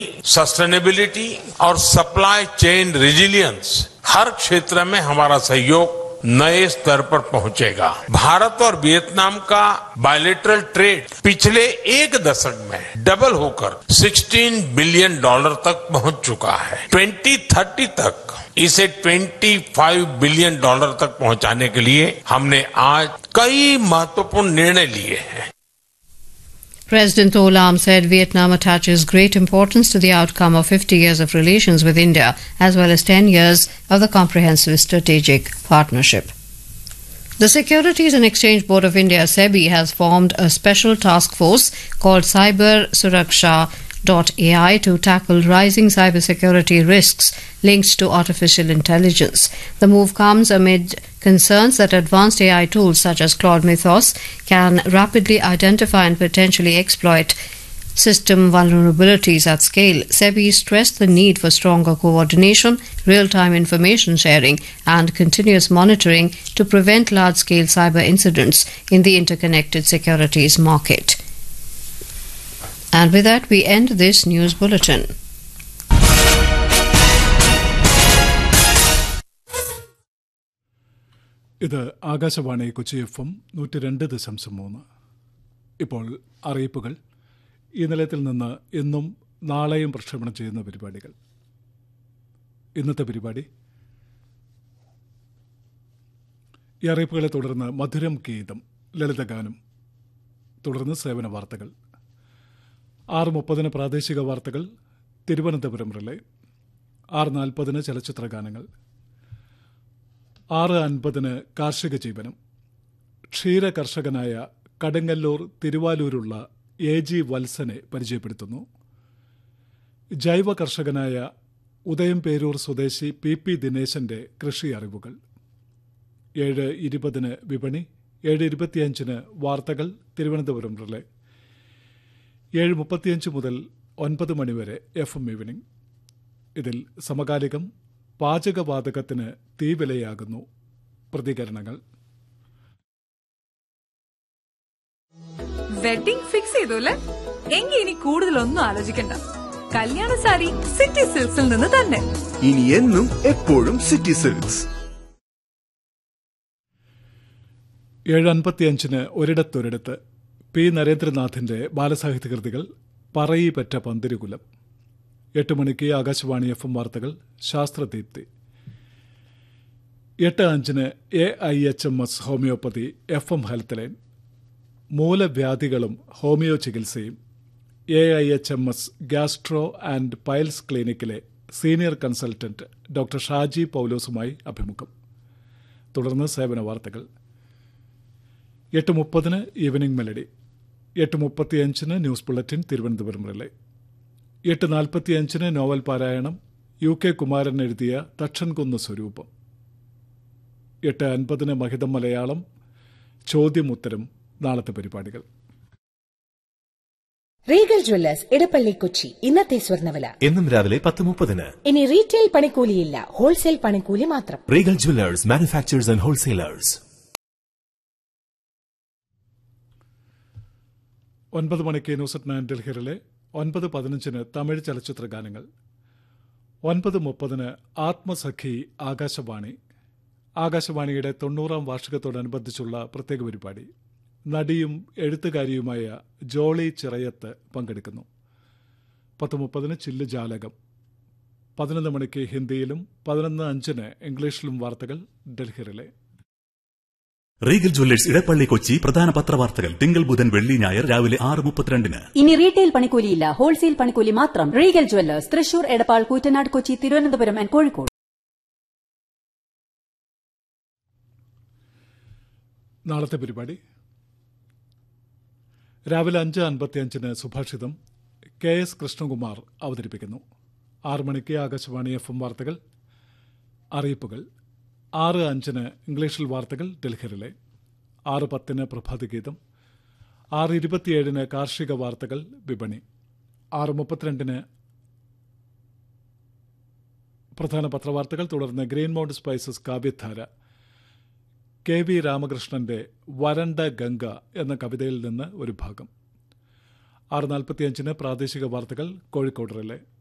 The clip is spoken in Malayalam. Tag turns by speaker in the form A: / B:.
A: सस्टेनेबिलिटी और सप्लाई चेन रिजिलियंस हर क्षेत्र में हमारा सहयोग नए स्तर पर पहुंचेगा भारत और वियतनाम का बायलेटरल ट्रेड पिछले एक दशक में डबल होकर 16 बिलियन डॉलर तक पहुंच चुका है 2030 तक इसे 25 बिलियन डॉलर तक पहुंचाने के लिए हमने आज कई महत्वपूर्ण निर्णय लिए हैं
B: President Olam said Vietnam attaches great importance to the outcome of 50 years of relations with India, as well as 10 years of the comprehensive strategic partnership. The Securities and Exchange Board of India, SEBI, has formed a special task force called Cyber Suraksha AI to tackle rising cybersecurity risks linked to artificial intelligence. The move comes amid concerns that advanced AI tools such as Claude Mythos can rapidly identify and potentially exploit system vulnerabilities at scale. SEBI stressed the need for stronger coordination, real time information sharing, and continuous monitoring to prevent large scale cyber incidents in the interconnected securities market. And with that, we end this news bulletin.
C: ഇത് ആകാശവാണി കൊച്ചി എഫ് എം നൂറ്റി രണ്ട് ദശാംശം മൂന്ന് ഇപ്പോൾ അറിയിപ്പുകൾ ഈ നിലയത്തിൽ നിന്ന് ഇന്നും നാളെയും പ്രക്ഷേപണം ചെയ്യുന്ന പരിപാടികൾ ഇന്നത്തെ പരിപാടി ഈ അറിയിപ്പുകളെ തുടർന്ന് മധുരം ഗീതം ലളിതഗാനം തുടർന്ന് സേവന വാർത്തകൾ ആറ് മുപ്പതിന് പ്രാദേശിക വാർത്തകൾ തിരുവനന്തപുരം റിലേ ആറ് നാൽപ്പതിന് ചലച്ചിത്ര ഗാനങ്ങൾ ആറ് അൻപതിന് കാർഷിക ജീവനം ക്ഷീര കർഷകനായ കടങ്ങല്ലൂർ തിരുവാലൂരുള്ള എ ജി വത്സനെ പരിചയപ്പെടുത്തുന്നു ജൈവ കർഷകനായ ഉദയം പേരൂർ സ്വദേശി പി പി ദിനേശന്റെ കൃഷി അറിവുകൾ ഏഴ് ഇരുപതിന് വിപണി ഏഴ് ഇരുപത്തിയഞ്ചിന് വാർത്തകൾ തിരുവനന്തപുരം റിലേ ഏഴ് മുപ്പത്തിയഞ്ച് മുതൽ ഒൻപത് മണിവരെ എഫ് എം ഈവനിംഗ് ഇതിൽ സമകാലികം പാചകവാതകത്തിന് തീവിലയാകുന്നു പ്രതികരണങ്ങൾ
D: വെഡിംഗ് ഫിക്സ് ചെയ്തു അല്ലേ എങ്കിൽ ഇനി കൂടുതലൊന്നും ആലോചിക്കണ്ട കല്യാണ സാരി സിറ്റി സിൽക്സിൽ നിന്ന് തന്നെ
E: ഇനി എന്നും എപ്പോഴും സിറ്റി സിൽക്സ്
C: ഏഴ് അൻപത്തിയഞ്ചിന് ഒരിടത്തൊരിടത്ത് പി നരേന്ദ്രനാഥിന്റെ ബാലസാഹിത്യ കൃതികൾ പറയി പറ്റ പന്തിരുകുലം എട്ട് മണിക്ക് ആകാശവാണി എഫ് എം വാർത്തകൾ ശാസ്ത്രദീപ്തി എട്ട് അഞ്ചിന് A I H M S homeopathy F M health line മൂലവ്യാധികളും ഹോമിയോ ചികിത്സയും A I H M S gastro and piles ക്ലിനിക്കിലെ സീനിയർ കൺസൾട്ടന്റ് ഡോക്ടർ ഷാജി പൌലോസുമായി അഭിമുഖം തുടർന്ന് സേവന വാർത്തകൾ എട്ട് മുപ്പതിന് ഈവനിംഗ് മെലഡി എട്ട് മുപ്പത്തിയഞ്ചിന് ന്യൂസ് ബുള്ളറ്റിൻ തിരുവനന്തപുരം റിലേ എട്ട് നാൽപ്പത്തിയഞ്ചിന് നോവൽ പാരായണം യു കെ കുമാരൻ എഴുതിയ തക്ഷൻകുന്ന് സ്വരൂപം എട്ട് അൻപതിന് മഹിതം മലയാളം ചോദ്യമുത്തരം നാളത്തെ പരിപാടികൾ
F: റീഗൽ ജ്വല്ലേഴ്സ് ഇടപ്പള്ളി കൊച്ചി ഇന്നത്തെ സ്വർണ്ണവില
G: എന്നും രാവിലെ പത്ത് മുപ്പതിന്
F: ഇനി റീറ്റെയിൽ പണിക്കൂലിയില്ല ഹോൾസെയിൽ പണിക്കൂലി മാത്രം
G: Regal jewellers manufacturers and wholesalers
C: ഒൻപത് മണിക്ക് ന്യൂസ് അറ്റ് നയൻ ഡൽഹിയിലെ ഒൻപത് പതിനഞ്ചിന് തമിഴ് ചലച്ചിത്ര ഗാനങ്ങൾ ഒൻപത് മുപ്പതിന് ആത്മസഖി ആകാശവാണി ആകാശവാണിയുടെ തൊണ്ണൂറാം വാർഷികത്തോടനുബന്ധിച്ചുള്ള പ്രത്യേക പരിപാടി നടിയും എഴുത്തുകാരിയുമായ ജോളി ചിറയത്ത് പങ്കെടുക്കുന്നു പത്ത് മുപ്പതിന് ചില്ല് ജാലകം പതിനൊന്ന് മണിക്ക് ഹിന്ദിയിലും പതിനൊന്ന് അഞ്ചിന് ഇംഗ്ലീഷിലും വാർത്തകൾ ഡൽഹിയിലെ
H: റീഗൽ ജ്വല്ലേഴ്സ് ഇടപ്പള്ളി കൊച്ചി പ്രധാന പത്രവാർത്തകൾ തിങ്കൾ ബുധൻ വെള്ളി ഞായർ രാവിലെ ആറ് മുപ്പത്തിരണ്ടിന്
I: ഇനി റീറ്റെയിൽ പണിക്കൂലിയില്ല ഹോൾസെയിൽ പണിക്കൂലി മാത്രം Regal jewellers Thrissur Edappal Koottanad Kochi Thiruvananthapuram and Kozhikode
C: നാളത്തെ പരിപാടി രാവിലെ അഞ്ച് അൻപത്തിയഞ്ചിന് സുഭാഷിതം കെ എസ് കൃഷ്ണകുമാർ അവതരിപ്പിക്കുന്നു ആറ് മണിക്ക് ആകാശവാണി എഫ് എം വാർത്തകൾ അറിയിപ്പുകൾ ആറ് അഞ്ചിന് ഇംഗ്ലീഷിൽ വാർത്തകൾ ഡൽഹിയിലെ ആറ് പത്തിന് പ്രഭാതഗീതം ആറ് ഇരുപത്തിയേഴിന് കാർഷിക വാർത്തകൾ വിപണി ആറ് മുപ്പത്തിരണ്ടിന് പ്രധാന പത്രവാർത്തകൾ തുടർന്ന് ഗ്രീൻ മൗണ്ട് സ്പൈസസ് കാവ്യധാര കെ വി രാമകൃഷ്ണന്റെ വരണ്ട ഗംഗ എന്ന കവിതയിൽ നിന്ന് ഒരു ഭാഗം ആറ് നാൽപ്പത്തിയഞ്ചിന് പ്രാദേശിക വാർത്തകൾ കോഴിക്കോട് റിലേ